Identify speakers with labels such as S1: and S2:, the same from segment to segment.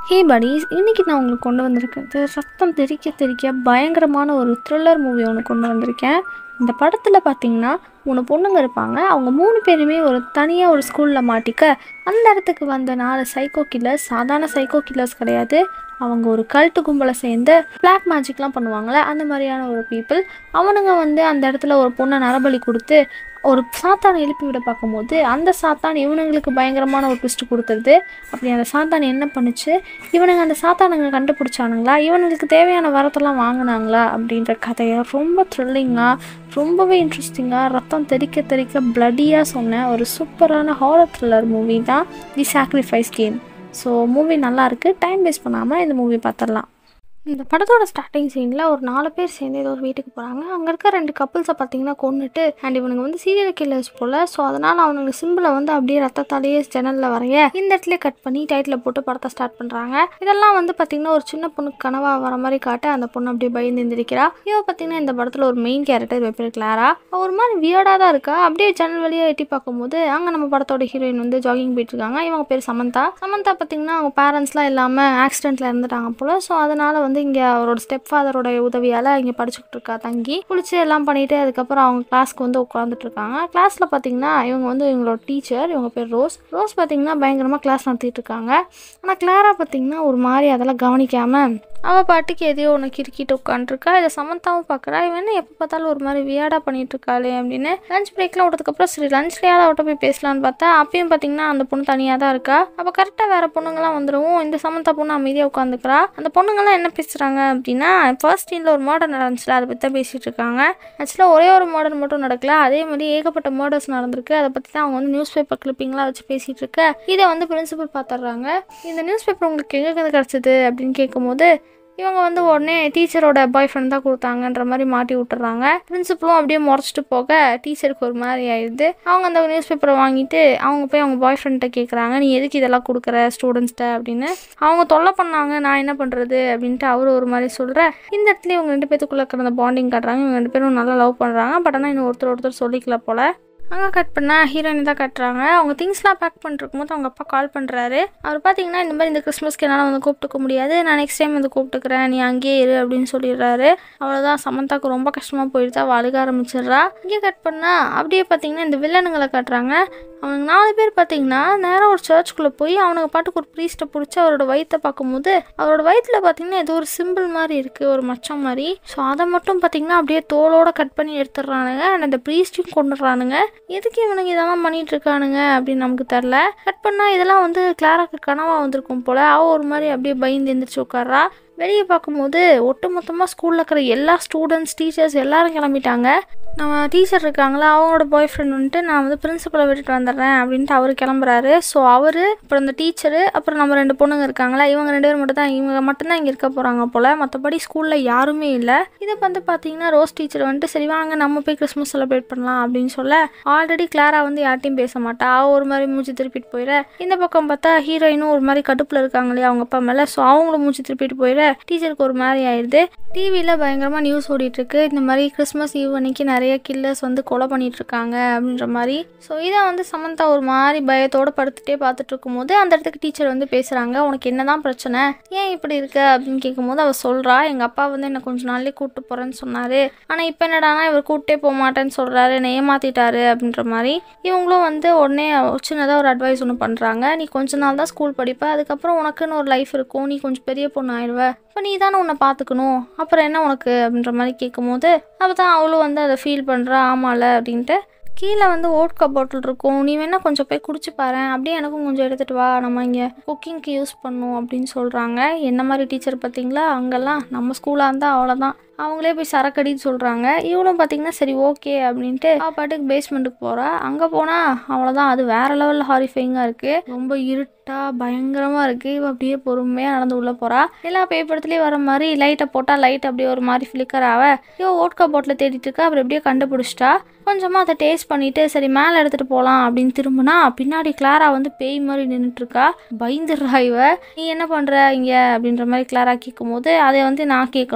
S1: ஹே buddies இன்னைக்கு நான் உங்களுக்கு கொண்டு வந்திருக்கிறது ரத்தம் தெறிக்க தெறிக்க பயங்கரமான ஒரு த்ரில்லர் மூவி ஒன்று கொண்டு வந்திருக்கேன் இந்த படத்தில் பார்த்தீங்கன்னா மூணு பொண்ணுங்க இருப்பாங்க அவங்க மூணு பேருமே ஒரு தனியாக ஒரு ஸ்கூலில் மாட்டிக்க அந்த இடத்துக்கு வந்த நாலு சைக்கோ கில்லர்ஸ் சாதாரண சைக்கோ கில்லர்ஸ் கிடையாது அவங்க ஒரு கல்ட்டு கும்பலை சேர்ந்து பிளாக் மேஜிக்லாம் பண்ணுவாங்கள்ல அந்த மாதிரியான ஒரு பீப்புள் அவனுங்க வந்து அந்த இடத்துல ஒரு பொண்ணை நரபலி கொடுத்து ஒரு சாத்தானை எழுப்பி விட பார்க்கும்போது அந்த சாத்தான் இவனுங்களுக்கு பயங்கரமான ஒரு ட்விஸ்ட் கொடுத்துருது அப்படி அந்த சாத்தான் என்ன பண்ணுச்சு இவனுங்க அந்த சாத்தானுங்க கண்டுபிடிச்சானுங்களா இவனுங்களுக்கு தேவையான வரத்தெல்லாம் வாங்கினாங்களா அப்படின்ற கதையை ரொம்ப த்ரில்லிங்காக ரொம்பவே இன்ட்ரெஸ்டிங்காக ரத்தம் தெறிக்க தெறிக்க ப்ளடியாக சொன்ன ஒரு சூப்பரான ஹாரர் த்ரில்லர் மூவி தான் the sacrifice game so movie நல்லா இருக்கு டைம் வேஸ்ட் பண்ணாமல் இந்த மூவி பார்த்துடலாம் இந்த படத்தோட ஸ்டார்டிங் சீனில் ஒரு நாலு பேர் சேர்ந்து ஏதோ ஒரு வீட்டுக்கு போகிறாங்க அங்கே இருக்க ரெண்டு கப்புள்ஸை பார்த்தீங்கன்னா கொண்டுட்டு அண்ட் இவனுங்க வந்து சீரியல் கில்லர்ஸ் போல் ஸோ அதனால் அவனுக்கு சிம்பிளை வந்து அப்படியே ரத்தத்தாலேயே ஜன்னலில் வரைய இந்த இடத்துல கட் பண்ணி டைட்டில் போட்டு படத்தை ஸ்டார்ட் பண்ணுறாங்க இதெல்லாம் வந்து பார்த்திங்கன்னா ஒரு சின்ன பொண்ணுக்கு கனவா வர மாதிரி காட்ட அந்த பொண்ணு அப்படியே பயந்து எந்திரிக்கிறா இவ பார்த்தீங்கன்னா இந்த படத்தில் ஒரு மெயின் கேரக்டர் பேர் கிளாரா அவ ஒரு மாதிரி வியர்டாக தான் இருக்கா அப்படியே ஜன்னல் வழியாக எட்டி பார்க்கும்போது அங்கே நம்ம படத்தோட ஹீரோயின் வந்து ஜாகிங் போயிட்டு இருக்காங்க இவங்க பேர் சமந்தா சமந்தா பார்த்தீங்கன்னா அவங்க பேரண்ட்ஸ்லாம் இல்லாமல் ஆக்சிடென்ட்டில் இறந்துட்டாங்க போல் ஸோ அதனால் வந்து இங்கே அவரோட ஸ்டெப் ஃபாதரோட உதவியால் இங்கே படிச்சுக்கிட்டு இருக்கா தங்கி குளிச்சு எல்லாம் பண்ணிட்டு அதுக்கப்புறம் அவங்க கிளாஸ்க்கு வந்து உட்காந்துட்டு இருக்காங்க கிளாஸில் பார்த்தீங்கன்னா இவங்க வந்து இவங்களோட டீச்சர் இவங்க பேர் ரோஸ் ரோஸ் பார்த்தீங்கன்னா பயங்கரமாக கிளாஸ் நடத்திட்டு இருக்காங்க ஆனால் கிளாரா பார்த்தீங்கன்னா ஒரு மாதிரி அதெல்லாம் கவனிக்காமல் அவள் பாட்டுக்கு எதையோ ஒன்று கிறுக்கிட்டு உட்காந்துருக்கா இதை சமந்தாவும் பார்க்குறா இவன் என்ன எப்போ பார்த்தாலும் ஒரு மாதிரி வியாடாக பண்ணிட்டு இருக்காளே அப்படின்னு லஞ்ச் பிரேக்லாம் விட்டதுக்கப்புறம் சரி லஞ்ச்லேயாவது அவட்ட போய் பேசலான்னு பார்த்தா அப்பயும் பார்த்தீங்கன்னா அந்த பொண்ணு தனியாக தான் இருக்கா அப்போ கரெக்டாக வேறு பொண்ணுங்களாம் வந்துடும் இந்த சமந்தா பொண்ணு அமைதியாக உட்காந்துக்கிறா அந்த பொண்ணுங்களாம் என்ன பேசுகிறாங்க அப்படின்னா ஃபர்ஸ்ட் சீனில் ஒரு மர்டர் நடந்துச்சுல அதை பற்றி தான் பேசிகிட்டு இருக்காங்க ஆக்சுவலாக ஒரே ஒரு மர்டர் மட்டும் நடக்கல அதே மாதிரி ஏகப்பட்ட மர்டர்ஸ் நடந்திருக்கு அதை பற்றி தான் அவங்க வந்து நியூஸ் பேப்பர் கிளிப்பிங்லாம் வச்சு பேசிகிட்டு இருக்க இதை வந்து பிரின்சிபல் பார்த்துட்றாங்க இந்த நியூஸ் பேப்பர் உங்களுக்கு எங்கே கிடச்சிது அப்படின்னு கேட்கும்போது இவங்க வந்து உடனே டீச்சரோட பாய் ஃப்ரெண்ட் தான் கொடுத்தாங்கன்ற மாதிரி மாட்டி விட்டுறாங்க பிரின்சிபலும் அப்படியே முறைச்சிட்டு போக டீச்சருக்கு ஒரு மாதிரி ஆயிடுது அவங்க அந்த நியூஸ் பேப்பரை வாங்கிட்டு அவங்க போய் அவங்க பாய் ஃப்ரெண்ட்டை கேட்குறாங்க நீ எதுக்கு இதெல்லாம் கொடுக்குற ஸ்டூடெண்ட்ஸ்கிட்ட அப்படின்னு அவங்க தொல்லை பண்ணாங்க நான் என்ன பண்ணுறது அப்படின்ட்டு அவர் ஒரு மாதிரி சொல்கிற இந்த இடத்துல இவங்க ரெண்டு பேத்துக்குள்ளே இருக்கிற பாண்டிங் காட்டுறாங்க இவங்க ரெண்டு பேரும் நல்லா லவ் பண்ணுறாங்க பட் ஆனால் இன்னும் ஒருத்தர் ஒருத்தர் சொல்லிக்கல போல் அங்கே கட் பண்ணால் ஹீரோயின் தான் கட்டுறாங்க அவங்க திங்ஸ்லாம் பேக் பண்ணிருக்கும் போது அவங்க அப்பா கால் பண்ணுறாரு அவர் பார்த்தீங்கன்னா இந்த மாதிரி இந்த கிறிஸ்மஸ்க்கு என்னால் வந்து கூப்பிட்டுக்க முடியாது நான் நெக்ஸ்ட் டைம் வந்து கூப்பிட்டுக்கிறேன் நீ அங்கேயே இரு அப்படின்னு சொல்லிடுறாரு அவ்வளோதான் சமந்தாக்கு ரொம்ப கஷ்டமாக போயிடுது அவள் அழுக ஆரம்பிச்சிடுறா இங்கே கட் பண்ணால் அப்படியே பார்த்தீங்கன்னா இந்த வில்லனுங்களை காட்டுறாங்க அவனுக்கு நாலு பேர் பார்த்தீங்கன்னா நேராக ஒரு சர்ச்சுக்குள்ளே போய் அவனுக்கு பாட்டுக்கு ஒரு ப்ரீஸ்ட்டை பிடிச்சி அவரோட வயிற்றை பார்க்கும்போது அவரோட வயிற்றில் பார்த்தீங்கன்னா ஏதோ ஒரு சிம்பிள் மாதிரி இருக்குது ஒரு மச்சம் மாதிரி ஸோ அதை மட்டும் பார்த்தீங்கன்னா அப்படியே தோலோட கட் பண்ணி எடுத்துடுறானுங்க அண்ட் அந்த ப்ரீஸ்ட்டையும் கொண்டுடுறானுங்க எதுக்கு இவனுங்க இதெல்லாம் பண்ணிட்டு இருக்கானுங்க அப்படின்னு நமக்கு தெரில கட் பண்ணால் இதெல்லாம் வந்து கிளாராக்கு கனவாக வந்திருக்கும் போல் அவள் ஒரு மாதிரி அப்படியே பயந்து எந்திரிச்சு உட்கார்றா வெளியே பார்க்கும்போது ஒட்டு மொத்தமாக ஸ்கூலில் இருக்கிற எல்லா ஸ்டூடெண்ட்ஸ் டீச்சர்ஸ் எல்லாரும் கிளம்பிட்டாங்க நம்ம டீச்சர் இருக்காங்களா அவங்களோட பாய் ஃப்ரெண்ட் வந்துட்டு நான் வந்து பிரின்சிபலை விட்டுட்டு வந்துடுறேன் அப்படின்ட்டு அவர் கிளம்புறாரு ஸோ அவர் அப்புறம் இந்த டீச்சரு அப்புறம் நம்ம ரெண்டு பொண்ணுங்க இருக்காங்களா இவங்க ரெண்டு பேர் மட்டும் தான் இவங்க மட்டும்தான் இங்கே இருக்க போகிறாங்க போல் மற்றபடி ஸ்கூலில் யாருமே இல்லை இதை வந்து பார்த்தீங்கன்னா ரோஸ் டீச்சர் வந்துட்டு சரி வாங்க நம்ம போய் கிறிஸ்மஸ் செலிப்ரேட் பண்ணலாம் அப்படின்னு சொல்ல ஆல்ரெடி கிளாரா வந்து யார்ட்டையும் பேச மாட்டா அவ ஒரு மாதிரி மூச்சு திருப்பிட்டு போயிட இந்த பக்கம் பார்த்தா ஹீரோயினும் ஒரு மாதிரி கடுப்பில் இருக்காங்க இல்லையா அவங்க அப்பா மேலே ஸோ அவங்களும் மூச்சு திருப்பிட்டு போயிட டீச்சருக்கு ஒரு மாதிரி ஆயிடுது டிவியில் பயங்கரமாக நியூஸ் ஓடிட்டுருக்கு இந்த மாதிரி கிறிஸ்மஸ் ஈவ் அன்னைக்கு நிறைய கில்லர்ஸ் வந்து கொலை பண்ணிட்டு இருக்காங்க அப்படின்ற மாதிரி ஸோ இதை வந்து சமந்தா ஒரு மாதிரி பயத்தோடு படுத்துட்டே பார்த்துட்டு இருக்கும்போது அந்த இடத்துக்கு டீச்சர் வந்து பேசுகிறாங்க உனக்கு என்னதான் பிரச்சனை ஏன் இப்படி இருக்க அப்படின்னு கேட்கும்போது அவள் சொல்கிறா எங்கள் அப்பா வந்து என்னை கொஞ்ச நாள்லேயே கூப்பிட்டு போகிறேன்னு சொன்னார் ஆனால் இப்போ என்னடானா இவர் கூப்பிட்டே போக மாட்டேன்னு சொல்கிறாரு என்னை ஏமாத்திட்டாரு அப்படின்ற மாதிரி இவங்களும் வந்து உடனே சின்னதாக ஒரு அட்வைஸ் ஒன்று பண்ணுறாங்க நீ கொஞ்ச நாள் தான் ஸ்கூல் படிப்ப அதுக்கப்புறம் உனக்குன்னு ஒரு லைஃப் இருக்கும் நீ கொஞ்சம் பெரிய பொண்ணு ஆயிடுவ இப்போ நீ தானே உன்னை பார்த்துக்கணும் அப்புறம் என்ன உனக்கு அப்படின்ற மாதிரி கேட்கும்போது அப்போ தான் அவளும் வந்து அதை ஃபீல் பண்ணுறா ஆமால அப்படின்ட்டு கீழே வந்து ஓட்கா பாட்டில் இருக்கும் நீ வேணால் கொஞ்சம் போய் குடிச்சு பாரு அப்படியே எனக்கும் கொஞ்சம் எடுத்துகிட்டு வா நம்ம இங்கே குக்கிங்க்கு யூஸ் பண்ணும் அப்படின்னு சொல்கிறாங்க என்ன மாதிரி டீச்சர் பார்த்தீங்களா அங்கெல்லாம் நம்ம ஸ்கூலாக இருந்தால் அவ்வளோதான் அவங்களே போய் சரக்கடின்னு சொல்கிறாங்க இவளும் பார்த்தீங்கன்னா சரி ஓகே அப்படின்ட்டு அவள் பாட்டுக்கு பேஸ்மெண்ட்டுக்கு போகிறா அங்கே போனால் அவ்வளோதான் அது வேறு லெவலில் ஹாரிஃபைங்காக இருக்குது ரொம்ப இருட்டாக பயங்கரமாக இருக்குது இவள் அப்படியே பொறுமையாக நடந்து உள்ளே போகிறா எல்லா பேப்பரத்துலேயும் வர மாதிரி லைட்டை போட்டால் லைட் அப்படியே ஒரு மாதிரி ஃப்ளிக்கர் ஆக இவள் ஓட்கா பாட்டில் தேடிட்டு இருக்கா அப்புறம் எப்படியோ கண்டுபிடிச்சிட்டா கொஞ்சமாக அதை டேஸ்ட் பண்ணிவிட்டு சரி மேலே எடுத்துகிட்டு போகலாம் அப்படின்னு திரும்பினா பின்னாடி கிளாரா வந்து பேய் மாதிரி நின்றுட்டுருக்கா பயந்துடுறா இவ நீ என்ன பண்ணுற இங்கே அப்படின்ற மாதிரி கிளாரா கேட்கும்போது அதை வந்து நான் கேட்கணும்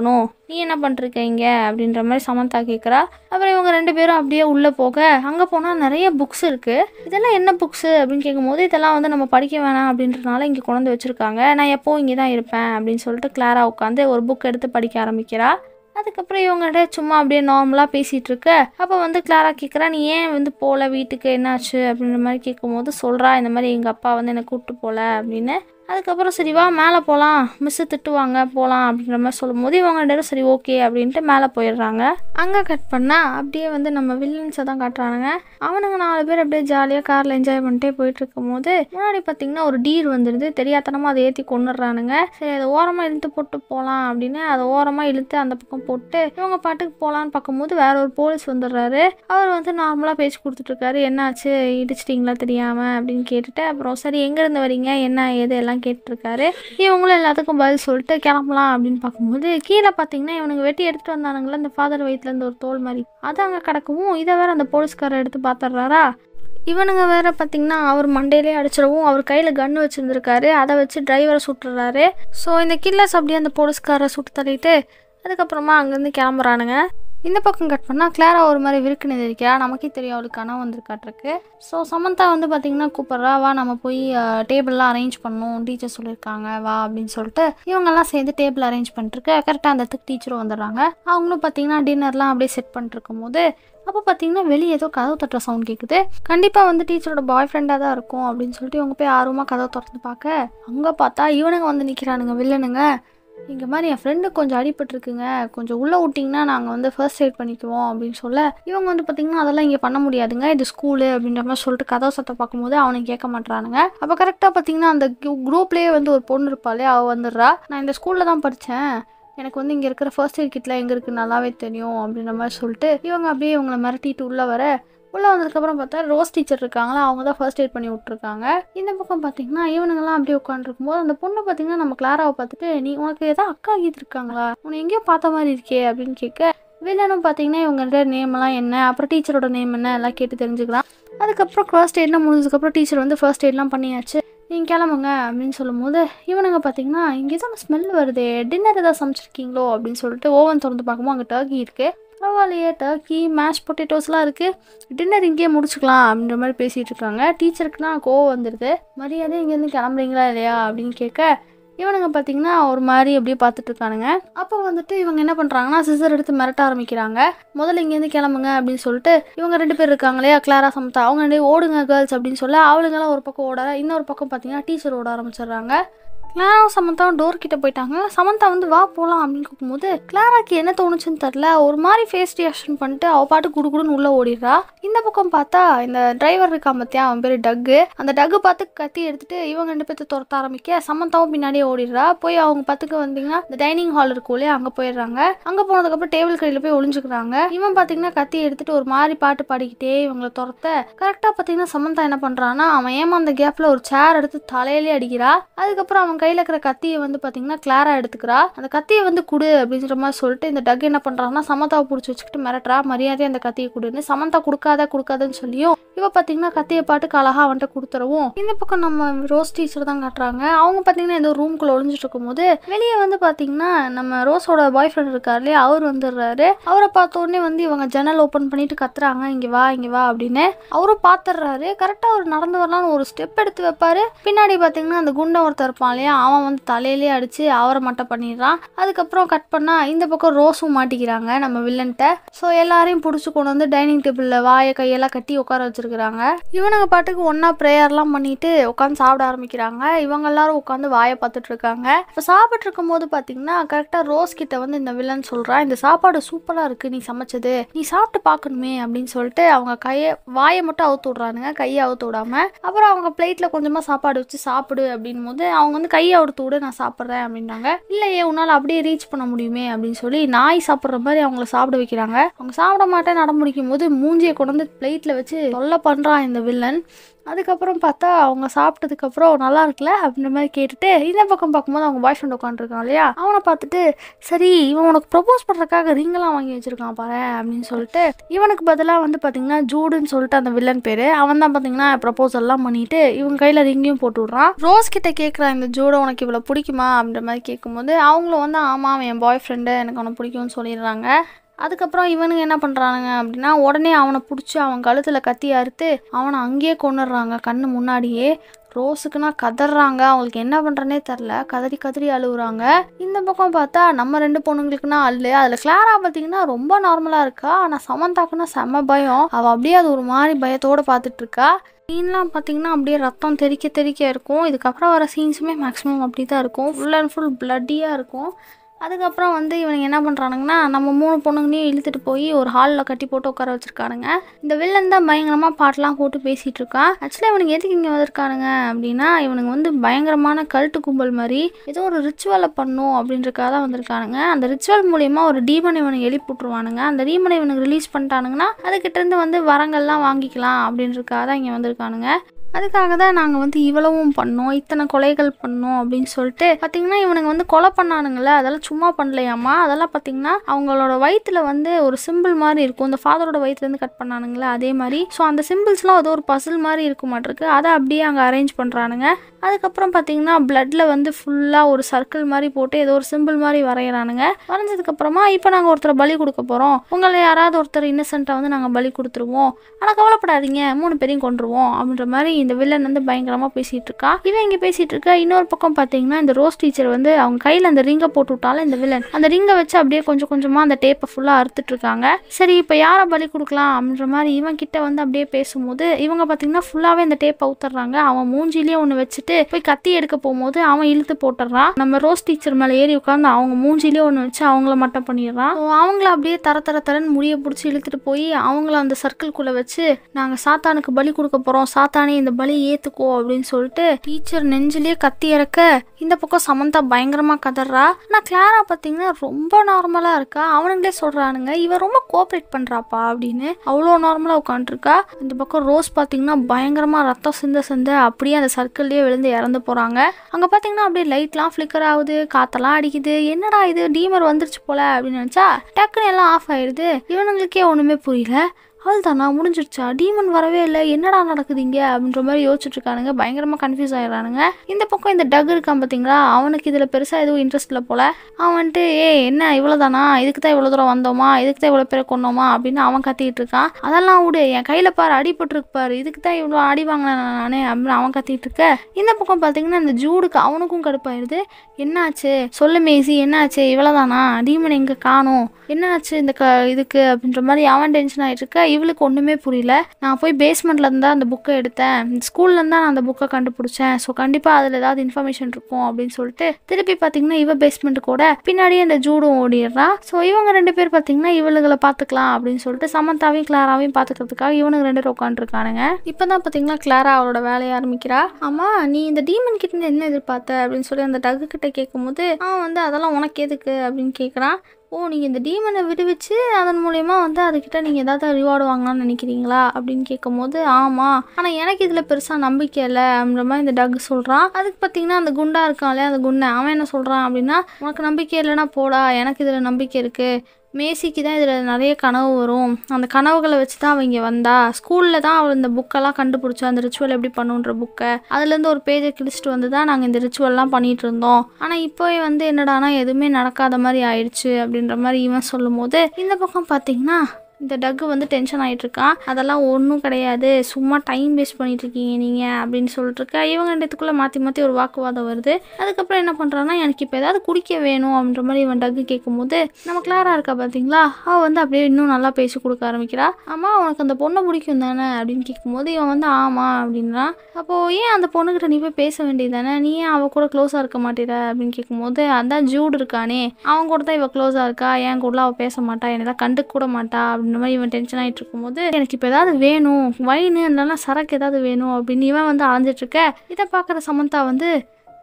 S1: நீ என்ன பண்ணிருக்க இங்கே அப்படின்ற மாதிரி சமந்தா கேட்குறா அப்புறம் இவங்க ரெண்டு பேரும் அப்படியே உள்ளே போக அங்கே போனால் நிறைய புக்ஸ் இருக்குது இதெல்லாம் என்ன புக்ஸு அப்படின்னு கேட்கும்போது இதெல்லாம் வந்து நம்ம படிக்க வேணாம் அப்படின்றனால இங்கே கொண்டு வந்து வச்சுருக்காங்க நான் எப்போவும் இங்கே தான் இருப்பேன் அப்படின்னு சொல்லிட்டு கிளாரா உட்காந்து ஒரு புக் எடுத்து படிக்க ஆரம்பிக்கிறா அதுக்கப்புறம் இவங்ககிட்ட சும்மா அப்படியே நார்மலாக பேசிகிட்டு இருக்க அப்போ வந்து கிளாரா கேட்குறா நீ ஏன் வந்து போகல வீட்டுக்கு என்னாச்சு அப்படின்ற மாதிரி கேட்கும்போது சொல்கிறா இந்த மாதிரி எங்கள் அப்பா வந்து என்னை கூப்பிட்டு போகல அப்படின்னு அதுக்கப்புறம் சரி வா மேலே போகலாம் மிஸ்ஸு திட்டுவாங்க போகலாம் அப்படின்ற மாதிரி சொல்லும்போது இவங்க ரெண்டு பேரும் சரி ஓகே அப்படின்ட்டு மேலே போயிடுறாங்க அங்கே கட் பண்ணால் அப்படியே வந்து நம்ம வில்லன்ஸை தான் காட்டுறானுங்க அவனுங்க நாலு பேர் அப்படியே ஜாலியாக காரில் என்ஜாய் பண்ணிட்டே போயிட்டு இருக்கும்போது முன்னாடி பார்த்தீங்கன்னா ஒரு டீர் வந்துடுது தெரியாதனமாக அதை ஏற்றி கொண்டுடுறானுங்க சரி அதை ஓரமாக இழுத்து போட்டு போகலாம் அப்படின்னு அதை ஓரமாக இழுத்து அந்த பக்கம் போட்டு இவங்க பாட்டுக்கு போகலான்னு பார்க்கும்போது வேற ஒரு போலீஸ் வந்துடுறாரு அவர் வந்து நார்மலாக பேச்சு கொடுத்துட்ருக்காரு என்னாச்சு இடிச்சிட்டிங்களா தெரியாமல் அப்படின்னு கேட்டுட்டு அப்புறம் சரி எங்கேருந்து வரீங்க என்ன ஏது எல்லாம் கேட்டுருக்காரு இவங்களும் எல்லாத்துக்கும் பதில் சொல்லிட்டு கிளம்பலாம் அப்படின்னு பார்க்கும்போது கீழே பார்த்தீங்கன்னா இவனுக்கு வெட்டி எடுத்துகிட்டு வந்தானுங்களே அந்த ஃபாதர் வயிற்றுலேருந்து ஒரு தோல் மாதிரி அது அங்கே கிடக்கவும் இதை வேற அந்த போலீஸ்காரர் எடுத்து பார்த்துட்றாரா இவனுங்க வேற பார்த்தீங்கன்னா அவர் மண்டையிலே அடிச்சிடவும் அவர் கையில் கன்று வச்சுருந்துருக்காரு அதை வச்சு டிரைவரை சுட்டுறாரு ஸோ இந்த கில்லர்ஸ் அப்படியே அந்த போலீஸ்காரரை சுட்டு தள்ளிட்டு அதுக்கப்புறமா அங்கேருந்து கிளம்புறானுங்க இந்த பக்கம் கட் பண்ணால் கிளாரா ஒரு மாதிரி விருக்குன்னு இருக்கா நமக்கே தெரியும் அவளுக்கு கனவு வந்திருக்காட்டிருக்கு ஸோ சமந்தா வந்து பார்த்திங்கன்னா கூப்பிட்றா வா நம்ம போய் டேபிள்லாம் அரேஞ்ச் பண்ணணும் டீச்சர் சொல்லியிருக்காங்க வா அப்படின்னு சொல்லிட்டு இவங்கெல்லாம் சேர்ந்து டேபிள் அரேஞ்ச் பண்ணிட்டுருக்கு கரெக்டாக அந்த இடத்துக்கு டீச்சரும் வந்துடுறாங்க அவங்களும் பார்த்தீங்கன்னா டின்னர்லாம் அப்படியே செட் பண்ணிட்டு இருக்கும்போது அப்போ பார்த்தீங்கன்னா வெளியே ஏதோ கதவு தட்டுற சவுண்ட் கேட்குது கண்டிப்பாக வந்து டீச்சரோட பாய் ஃப்ரெண்டாக தான் இருக்கும் அப்படின்னு சொல்லிட்டு இவங்க போய் ஆர்வமாக கதவை திறந்து பார்க்க அங்கே பார்த்தா இவனுங்க வந்து நிற்கிறானுங்க வில்லனுங்க இங்கே மாதிரி என் ஃப்ரெண்டு கொஞ்சம் அடிபட்டிருக்குங்க கொஞ்சம் உள்ளே விட்டிங்கன்னா நாங்கள் வந்து ஃபர்ஸ்ட் எய்ட் பண்ணிக்குவோம் அப்படின்னு சொல்ல இவங்க வந்து பார்த்திங்கன்னா அதெல்லாம் இங்கே பண்ண முடியாதுங்க இது ஸ்கூலு அப்படின்ற மாதிரி சொல்லிட்டு கதவு சத்தம் பார்க்கும்போது அவனுக்கு கேட்க மாட்றானுங்க அப்போ கரெக்டாக பார்த்தீங்கன்னா அந்த குரூப்லேயே வந்து ஒரு பொண்ணு இருப்பாளே அவள் வந்துடுறா நான் இந்த ஸ்கூலில் தான் படித்தேன் எனக்கு வந்து இங்கே இருக்கிற ஃபர்ஸ்ட் எய்ட் கிட்லாம் எங்கே இருக்குது நல்லாவே தெரியும் அப்படின்ற மாதிரி சொல்லிட்டு இவங்க அப்படியே இவங்களை மிரட்டிட்டு உள்ளே வர உள்ளே வந்ததுக்கப்புறம் பார்த்தா ரோஸ் டீச்சர் இருக்காங்களா அவங்க தான் ஃபர்ஸ்ட் எய்ட் பண்ணி விட்ருக்காங்க இந்த பக்கம் பார்த்தீங்கன்னா இவனுங்கெல்லாம் அப்படியே உட்காந்துருக்கும்போது அந்த பொண்ணு பார்த்தீங்கன்னா நம்ம கிளாராவை பார்த்துட்டு நீ உனக்கு ஏதாவது அக்கா கீத் இருக்காங்களா உன்னை எங்கேயோ பார்த்த மாதிரி இருக்கே அப்படின்னு கேட்க வில்லனும் பார்த்தீங்கன்னா இவங்க நேம்லாம் என்ன அப்புறம் டீச்சரோட நேம் என்ன எல்லாம் கேட்டு தெரிஞ்சுக்கலாம் அதுக்கப்புறம் ஃபர்ஸ்ட் எய்ட்லாம் முடிஞ்சதுக்கப்புறம் டீச்சர் வந்து ஃபர்ஸ்ட் எய்ட்லாம் பண்ணியாச்சு நீங்கள் கிளம்புங்க அப்படின்னு சொல்லும்போது இவனுங்க பார்த்தீங்கன்னா இங்கே தான் ஸ்மெல் வருதே டின்னர் ஏதாவது சமைச்சிருக்கீங்களோ அப்படின்னு சொல்லிட்டு ஓவன் திறந்து பார்க்கும்போது அங்கே டர்க்கி இருக்குது பரவாயில்லையே டர்க்கி மேஷ் பொட்டேட்டோஸ்லாம் இருக்குது டின்னர் இங்கேயே முடிச்சுக்கலாம் அப்படின்ற மாதிரி பேசிகிட்டு இருக்காங்க டீச்சருக்குனா கோவம் வந்துடுது மரியாதை இங்கேருந்து கிளம்புறீங்களா இல்லையா அப்படின்னு கேட்க இவனுங்க பார்த்தீங்கன்னா ஒரு மாதிரி அப்படியே பார்த்துட்டு இருக்கானுங்க அப்போ வந்துட்டு இவங்க என்ன பண்ணுறாங்கன்னா சிசர் எடுத்து மிரட்ட ஆரம்பிக்கிறாங்க முதல்ல இங்கேருந்து கிளம்புங்க அப்படின்னு சொல்லிட்டு இவங்க ரெண்டு பேர் இருக்காங்க இல்லையா கிளாரா சமத்தா அவங்க ரெண்டு ஓடுங்க கேர்ள்ஸ் அப்படின்னு சொல்ல அவளுங்கெல்லாம் ஒரு பக்கம் ஓட இன்னொரு பக்கம் பார்த்தீங்கன்னா டீச்சர் ஓட ஆரம்பிச்சிடுறாங்க கிளாராவும் சமந்தாவும் டோர் கிட்ட போயிட்டாங்க சமந்தா வந்து வா போகலாம் அப்படின்னு கூப்பிடும்போது கிளாராக்கு என்ன தோணுச்சுன்னு தெரில ஒரு மாதிரி ஃபேஸ் ரியாக்ஷன் பண்ணிட்டு அவள் பாட்டு குடு குடுன்னு உள்ளே ஓடிடுறா இந்த பக்கம் பார்த்தா இந்த டிரைவர் இருக்கான் பார்த்தியா அவன் பேர் டக்கு அந்த டக்கு பார்த்து கத்தி எடுத்துட்டு இவங்க ரெண்டு பேர்த்து துரத்த ஆரம்பிக்க சமந்தாவும் பின்னாடியே ஓடிடுறா போய் அவங்க பத்துக்கு வந்தீங்கன்னா இந்த டைனிங் ஹால் இருக்கும் இல்லையா அங்கே போயிடுறாங்க அங்கே போனதுக்கப்புறம் டேபிள் கடையில் போய் ஒளிஞ்சுக்கிறாங்க இவன் பார்த்தீங்கன்னா கத்தி எடுத்துட்டு ஒரு மாதிரி பாட்டு பாடிக்கிட்டே இவங்களை துரத்த கரெக்டாக பார்த்தீங்கன்னா சமந்தா என்ன பண்ணுறான்னா அவன் ஏமாந்த கேப்பில் ஒரு சேர் எடுத்து தலையிலே அடிக்கிறா அதுக்கப்புறம் அவன் கையில் இருக்கிற கத்தியை வந்து பார்த்தீங்கன்னா கிளாரா எடுத்துக்கிறா அந்த கத்தியை வந்து குடு அப்படின்ற மாதிரி சொல்லிட்டு இந்த டக் என்ன பண்ணுறான்னா சமந்தாவை பிடிச்சி வச்சுக்கிட்டு மிரட்டுறா மரியாதையை அந்த கத்தியை கொடுன்னு சமந்தா கொடுக்காத கொடுக்காதன்னு சொல்லியும் இவ பார்த்தீங்கன்னா கத்தியை பாட்டுக்கு அழகா அவன்கிட்ட கொடுத்துறவும் இந்த பக்கம் நம்ம ரோஸ் டீச்சர் தான் காட்டுறாங்க அவங்க பார்த்தீங்கன்னா ஏதோ ரூம்குள்ளே ஒளிஞ்சிட்டு இருக்கும்போது வெளியே வந்து பார்த்தீங்கன்னா நம்ம ரோஸோட பாய் ஃப்ரெண்ட் இருக்கார் இல்லையா அவர் வந்துடுறாரு அவரை பார்த்த உடனே வந்து இவங்க ஜன்னல் ஓப்பன் பண்ணிட்டு கத்துறாங்க இங்கே வா இங்கே வா அப்படின்னு அவரும் பார்த்துடுறாரு கரெக்டாக அவர் நடந்து வரலாம்னு ஒரு ஸ்டெப் எடுத்து வைப்பாரு பின்னாடி பார்த்தீங்கன்னா அந்த குண்டை ஒருத்தர் இருப்பான் இல்லையா அவன் வந்து தலையிலே அடிச்சு அவரை மட்டும் பண்ணிடுறான் அதுக்கப்புறம் கட் பண்ணா இந்த பக்கம் ரோஸும் மாட்டிக்கிறாங்க நம்ம வில்லன்ட்ட ஸோ எல்லாரையும் பிடிச்சி கொண்டு வந்து டைனிங் டேபிளில் வாயை கையெல்லாம் கட்டி உட்கார வச்சிருக்கிறாங்க இவனுங்க பாட்டுக்கு ஒன்றா ப்ரேயர்லாம் பண்ணிட்டு உட்காந்து சாப்பிட ஆரம்பிக்கிறாங்க இவங்க எல்லாரும் உட்காந்து வாயை பார்த்துட்டு இருக்காங்க இப்போ சாப்பிட்டு இருக்கும் போது பார்த்தீங்கன்னா கரெக்டாக ரோஸ் கிட்ட வந்து இந்த வில்லன் சொல்கிறா இந்த சாப்பாடு சூப்பராக இருக்கு நீ சமைச்சது நீ சாப்பிட்டு பார்க்கணுமே அப்படின்னு சொல்லிட்டு அவங்க கையை வாயை மட்டும் அவுத்து விட்றானுங்க கையை அவுத்து விடாம அப்புறம் அவங்க பிளேட்டில் கொஞ்சமாக சாப்பாடு வச்சு சாப்பிடு அப்படின் போது அவங்க வந்து கையை அவுத்து விடு நான் சாப்பிட்றேன் அப்படின்றாங்க இல்லையே உன்னால் அப்படியே ரீச் பண்ண முடியுமே அப்படின்னு சொல்லி நாய் சாப்பிட்ற மாதிரி அவங்கள சாப்பிட வைக்கிறாங்க அவங்க சாப்பிட மாட்டேன் நட முடிக்கும் போது மூஞ்சியை கொண்டு வந்து பிளேட்டில் வச்சு தொல்லை பண்ணுறான் இந்த வில்லன் அதுக்கப்புறம் பார்த்தா அவங்க சாப்பிட்டதுக்கப்புறம் நல்லா இருக்குல்ல அப்படின்ற மாதிரி கேட்டுட்டு இந்த பக்கம் பார்க்கும்போது அவங்க பாய் ஃப்ரெண்ட் உட்காந்துருக்கான் இல்லையா அவனை பார்த்துட்டு சரி இவன் உனக்கு ப்ரொபோஸ் பண்ணுறதுக்காக ரிங்கெல்லாம் வாங்கி வச்சிருக்கான் பாரு அப்படின்னு சொல்லிட்டு இவனுக்கு பதிலாக வந்து பார்த்தீங்கன்னா ஜூடுன்னு சொல்லிட்டு அந்த வில்லன் பேர் அவன் தான் பார்த்தீங்கன்னா ப்ரப்போசல்லாம் பண்ணிட்டு இவங்க கையில் ரிங்கையும் போட்டு விட்றான் ரோஸ் கிட்ட கேட்குறான் இந்த ஜூடை உனக்கு இவ்வளோ பிடிக்குமா அப்படின்ற மாதிரி கேட்கும்போது அவங்களும் வந்து ஆமாம் அவன் என் பாய் ஃப்ரெண்டு எனக்கு அவனை பிடிக்கும்னு சொல்லிடுறாங்க அதுக்கப்புறம் இவனுங்க என்ன பண்ணுறானுங்க அப்படின்னா உடனே அவனை பிடிச்சி அவன் கழுத்தில் கத்தி அறுத்து அவனை அங்கேயே கொண்டுடுறாங்க கண்ணு முன்னாடியே ரோஸுக்குன்னா கதறாங்க அவங்களுக்கு என்ன பண்ணுறனே தெரில கதறி கதறி அழுகுறாங்க இந்த பக்கம் பார்த்தா நம்ம ரெண்டு பொண்ணுங்களுக்குன்னா அள்ளு அதில் கிளாரா பார்த்தீங்கன்னா ரொம்ப நார்மலாக இருக்கா ஆனால் சமந்தாக்குன்னா செம்ம பயம் அவள் அப்படியே அது ஒரு மாதிரி பயத்தோடு பார்த்துட்டு இருக்கா சீன்லாம் பார்த்தீங்கன்னா அப்படியே ரத்தம் தெறிக்க தெறிக்க இருக்கும் இதுக்கப்புறம் வர சீன்ஸுமே மேக்ஸிமம் அப்படி தான் இருக்கும் ஃபுல் அண்ட் ஃபுல் பிளட்டியாக இருக்கும் அதுக்கப்புறம் வந்து இவனுங்க என்ன பண்ணுறானுங்கன்னா நம்ம மூணு பொண்ணுங்களையும் இழுத்துட்டு போய் ஒரு ஹாலில் கட்டி போட்டு உட்கார வச்சிருக்கானுங்க இந்த வில்லன் தான் பயங்கரமாக பாட்டெலாம் போட்டு பேசிகிட்டு இருக்கான் ஆக்சுவலாக இவனுங்க எதுக்கு இங்கே வந்திருக்கானுங்க அப்படின்னா இவனுங்க வந்து பயங்கரமான கல்ட்டு கும்பல் மாதிரி ஏதோ ஒரு ரிச்சுவலை பண்ணும் அப்படின்றக்காக தான் வந்திருக்கானுங்க அந்த ரிச்சுவல் மூலியமாக ஒரு டீமனை இவனுக்கு எழுப்பி விட்ருவானுங்க அந்த டீமனை இவனுக்கு ரிலீஸ் பண்ணிட்டானுங்கன்னா அதுக்கிட்டேருந்து வந்து வரங்கள்லாம் வாங்கிக்கலாம் அப்படின்றக்காக தான் இங்கே வந்திருக்கானுங்க அதுக்காக தான் நாங்கள் வந்து இவ்வளவும் பண்ணோம் இத்தனை கொலைகள் பண்ணோம் அப்படின்னு சொல்லிட்டு பார்த்தீங்கன்னா இவனுங்க வந்து கொலை பண்ணானுங்களே அதெல்லாம் சும்மா பண்ணலையாமா அதெல்லாம் பார்த்தீங்கன்னா அவங்களோட வயிற்றுல வந்து ஒரு சிம்பிள் மாதிரி இருக்கும் இந்த ஃபாதரோட வயிற்றுலேருந்து கட் பண்ணானுங்களே அதே மாதிரி ஸோ அந்த சிம்பிள்ஸ்லாம் அது ஒரு பசில் மாதிரி இருக்க மாட்டிருக்கு அதை அப்படியே அங்கே அரேஞ்ச் பண்ணுறானுங்க அதுக்கப்புறம் பார்த்தீங்கன்னா பிளட்ல வந்து ஃபுல்லாக ஒரு சர்க்கிள் மாதிரி போட்டு ஏதோ ஒரு சிம்பிள் மாதிரி வரைகிறானுங்க வரைஞ்சதுக்கப்புறமா இப்போ நாங்கள் ஒருத்தரை பலி கொடுக்க போகிறோம் உங்களை யாராவது ஒருத்தர் இன்னசென்ட்டாக வந்து நாங்கள் பலி கொடுத்துருவோம் ஆனால் கவலைப்படாதீங்க மூணு பேரையும் கொண்டுருவோம் அப்படின்ற மாதிரி இந்த வில்லன் வந்து பயங்கரமாக பேசிகிட்டு இருக்கா இவன் இங்கே பேசிகிட்டு இருக்கா இன்னொரு பக்கம் பார்த்தீங்கன்னா இந்த ரோஸ் டீச்சர் வந்து அவங்க கையில் அந்த ரிங்கை போட்டு விட்டாலும் இந்த வில்லன் அந்த ரிங்கை வச்சு அப்படியே கொஞ்சம் கொஞ்சமாக அந்த டேப்பை ஃபுல்லாக அறுத்துட்டு இருக்காங்க சரி இப்போ யாரை பலி கொடுக்கலாம் அப்படின்ற மாதிரி இவன் கிட்ட வந்து அப்படியே பேசும்போது இவங்க பார்த்தீங்கன்னா ஃபுல்லாகவே இந்த டேப்பை ஊத்துறாங்க அவன் மூஞ்சிலேயே ஒன்று வச்சுட்டு போய் கத்தி எடுக்க போகும்போது அவன் இழுத்து போட்டுடுறான் நம்ம ரோஸ் டீச்சர் மேலே ஏறி உட்காந்து அவங்க மூஞ்சிலேயே ஒன்று வச்சு அவங்கள மட்டும் பண்ணிடுறான் So, அவங்கள அப்படியே தர தர தரன்னு முடிய பிடிச்சி இழுத்துட்டு போய் அவங்கள அந்த சர்க்கிள்குள்ளே வச்சு நாங்கள் சாத்தானுக்கு பலி கொடுக்க போகிறோம் சாத்தானே இந்த பலி ஏற்றுக்கோ அப்படின்னு சொல்லிட்டு டீச்சர் நெஞ்சிலேயே கத்தி இறக்க இந்த பக்கம் சமந்தா பயங்கரமாக கதறா ஆனால் கிளாரா பார்த்தீங்கன்னா ரொம்ப நார்மலாக இருக்கா அவனுங்களே சொல்கிறானுங்க இவ ரொம்ப கோஆப்ரேட் பண்ணுறாப்பா அப்படின்னு அவ்வளோ நார்மலாக உட்காந்துருக்கா இந்த பக்கம் ரோஸ் பார்த்தீங்கன்னா பயங்கரமாக ரத்தம் சிந்த சிந்த அப்படியே அந்த சர்க்கிள்லேயே விழுந்து இறந்து போகிறாங்க அங்கே பார்த்தீங்கன்னா அப்படியே லைட்லாம் ஃப்ளிக்கர் ஆகுது காத்தெல்லாம் அடிக்குது என்னடா இது டீமர் வந்துருச்சு போல அப்படின்னு நினச்சா டக்குன்னு எல்லாம் ஆஃப் ஆயிடுது இவனுங்களுக்கே ஒன்றுமே புரியல அவ்வளோதானா முடிஞ்சிருச்சா டீமன் வரவே இல்லை என்னடா நடக்குது இங்கே அப்படின்ற மாதிரி யோசிச்சுட்டு இருக்கானுங்க பயங்கரமாக கன்ஃபியூஸ் ஆயிடுறானுங்க இந்த பக்கம் இந்த டக் இருக்கான் பார்த்தீங்களா அவனுக்கு இதில் பெருசாக எதுவும் இன்ட்ரெஸ்ட் இல்லை போல அவன் வந்துட்டு ஏ என்ன இவ்வளோதானா இதுக்கு தான் இவ்வளோ தூரம் வந்தோமா இதுக்கு தான் இவ்வளோ பேரை கொண்டோமா அப்படின்னு அவன் கத்திட்டு இருக்கான் அதெல்லாம் விடு என் கையில் பாரு அடிபட்டுருக்கு பாரு இதுக்கு தான் இவ்வளோ அடி வாங்கினேன் நானே அப்படின்னு அவன் கத்திட்டு இருக்க இந்த பக்கம் பார்த்தீங்கன்னா இந்த ஜூடுக்கு அவனுக்கும் கடுப்பாயிருது என்னாச்சு சொல்லு மேசி என்னாச்சு இவ்வளோதானா டீமன் எங்கே காணும் என்னாச்சு இந்த க இதுக்கு அப்படின்ற மாதிரி அவன் டென்ஷன் ஆகிட்டு இருக்க இவளுக்கு ஒன்றுமே புரியல நான் போய் பேஸ்மெண்ட்ல இருந்தா அந்த புக்கை எடுத்தேன் ஸ்கூல்ல இருந்தா நான் அந்த புக்கை கண்டுபிடிச்சேன் ஸோ கண்டிப்பாக அதில் ஏதாவது இன்ஃபர்மேஷன் இருக்கும் அப்படின்னு சொல்லிட்டு திருப்பி பார்த்தீங்கன்னா இவ பேஸ்மெண்ட் கூட பின்னாடியே அந்த ஜூடும் ஓடிடுறா ஸோ இவங்க ரெண்டு பேர் பார்த்தீங்கன்னா இவளுகளை பார்த்துக்கலாம் அப்படின்னு சொல்லிட்டு சமந்தாவையும் கிளாராவையும் பார்த்துக்கிறதுக்காக இவனுக்கு ரெண்டு பேர் உட்காந்துருக்கானுங்க இப்போ தான் பார்த்தீங்கன்னா கிளாரா அவளோட வேலையை ஆரம்பிக்கிறா ஆமா நீ இந்த டீமன் கிட்ட இருந்து என்ன எதிர்பார்த்த அப்படின்னு சொல்லி அந்த டகு கிட்ட கேட்கும்போது அவன் வந்து அதெல்லாம் உனக்கு எதுக்கு அப்படின்னு கேட்குறான் ஓ நீங்கள் இந்த டீமனை விடுவிச்சு அதன் மூலயமா வந்து அதுக்கிட்ட நீங்கள் ஏதாவது ரிவார்டு வாங்கலாம்னு நினைக்கிறீங்களா அப்படின்னு கேட்கும்போது ஆமாம் ஆனால் எனக்கு இதில் பெருசாக நம்பிக்கை இல்லை அப்படின்ற மாதிரி இந்த டக் சொல்கிறான் அதுக்கு பார்த்தீங்கன்னா அந்த குண்டா இருக்கான்ல அந்த குண்டை அவன் என்ன சொல்கிறான் அப்படின்னா உனக்கு நம்பிக்கை இல்லைன்னா போடா எனக்கு இதில் நம்பிக்கை இருக்குது மேசிக்கு தான் இதில் நிறைய கனவு வரும் அந்த கனவுகளை வச்சு தான் அவள் இங்கே வந்தா ஸ்கூலில் தான் அவள் இந்த புக்கெல்லாம் கண்டுபிடிச்சா அந்த ரிச்சுவல் எப்படி பண்ணுன்ற புக்கை அதுலேருந்து ஒரு பேஜை கிழிச்சிட்டு வந்து தான் நாங்கள் இந்த ரிச்சுவல்லாம் பண்ணிட்டு இருந்தோம் ஆனால் இப்போ வந்து என்னடானா எதுவுமே நடக்காத மாதிரி ஆயிடுச்சு அப்படின்ற மாதிரி இவன் சொல்லும் போது இந்த பக்கம் பார்த்தீங்கன்னா இந்த டக்கு வந்து டென்ஷன் ஆகிட்டு இருக்கான் அதெல்லாம் ஒன்றும் கிடையாது சும்மா டைம் வேஸ்ட் பண்ணிட்டு இருக்கீங்க நீங்கள் அப்படின்னு சொல்லிட்டு இருக்கா இவங்க ரெண்டுத்துக்குள்ளே மாற்றி மாற்றி ஒரு வாக்குவாதம் வருது அதுக்கப்புறம் என்ன பண்ணுறான்னா எனக்கு இப்போ ஏதாவது குடிக்க வேணும் அப்படின்ற மாதிரி இவன் டக்கு கேட்கும்போது நம்ம கிளாரா இருக்கா பார்த்தீங்களா அவள் வந்து அப்படியே இன்னும் நல்லா பேசி கொடுக்க ஆரம்பிக்கிறா ஆமாம் உனக்கு அந்த பொண்ணை பிடிக்கும் தானே அப்படின்னு கேட்கும்போது இவன் வந்து ஆமாம் அப்படின்றான் அப்போது ஏன் அந்த பொண்ணுக்கிட்ட நீ போய் பேச வேண்டியது தானே நீ ஏன் அவள் கூட க்ளோஸாக இருக்க மாட்டேற அப்படின்னு கேட்கும்போது அதான் ஜூட் இருக்கானே அவன் கூட தான் இவள் க்ளோஸாக இருக்கா என் கூடலாம் அவள் பேச மாட்டா என்னதான் கண்டுக்க கூட மாட்டா அப்படின்ற மாதிரி இவன் டென்ஷன் ஆகிட்டு இருக்கும்போது எனக்கு இப்போ ஏதாவது வேணும் வைனு இல்லைன்னா சரக்கு ஏதாவது வேணும் அப்படின்னு இவன் வந்து அலைஞ்சிட்டு இருக்க இதை பார்க்குற சமந்தா வந்து